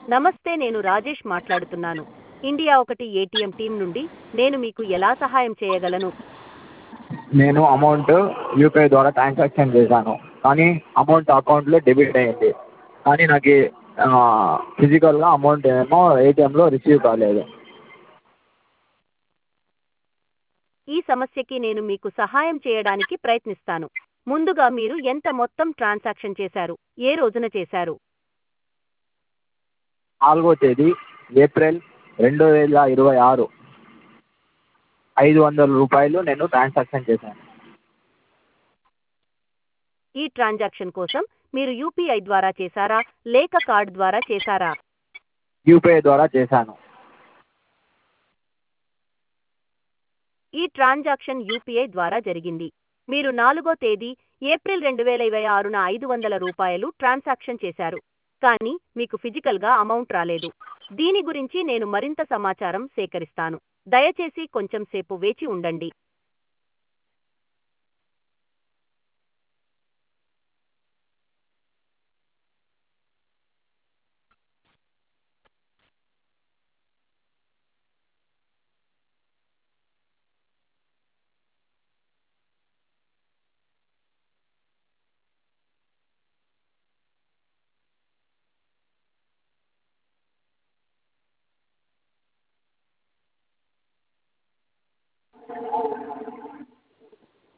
నమస్తే నేను రాజేష్ మాట్లాడుతున్నాను ఇండియా ఒకటి ఏటీఎం టీం నుండి నేను మీకు ఎలా సహాయం చేయగలను నేను అమౌంట్ యూపీఐ ద్వారా ట్రాన్సాక్షన్ చేశాను కానీ అమౌంట్ అకౌంట్లో డెబిట్ అయ్యింది కానీ నాకు ఫిజికల్గా అమౌంట్ ఏమో ఏటీఎంలో రిసీవ్ కాలేదు ఈ సమస్యకి నేను మీకు సహాయం చేయడానికి ప్రయత్నిస్తాను ముందుగా మీరు ఎంత మొత్తం ట్రాన్సాక్షన్ చేశారు ఏ రోజున చేశారు నాలుగో తేదీ ఏప్రిల్ రెండు వేల ఇరవై ఆరు ఐదు వందల రూపాయలు నేను ట్రాన్సాక్షన్ చేశాను ఈ ట్రాన్సాక్షన్ కోసం మీరు యూపీఐ ద్వారా చేశారా లేక కార్డ్ ద్వారా చేశారా యూపీఐ ద్వారా చేశాను ఈ ట్రాన్సాక్షన్ యూపీఐ ద్వారా జరిగింది మీరు నాలుగో తేదీ ఏప్రిల్ రెండు వేల ఇరవై ఆరున ఐదు వందల రూపాయలు ట్రాన్సాక్షన్ చేశారు కానీ మీకు ఫిజికల్గా అమౌంట్ రాలేదు దీని గురించి నేను మరింత సమాచారం సేకరిస్తాను దయచేసి కొంచెం సేపు వేచి ఉండండి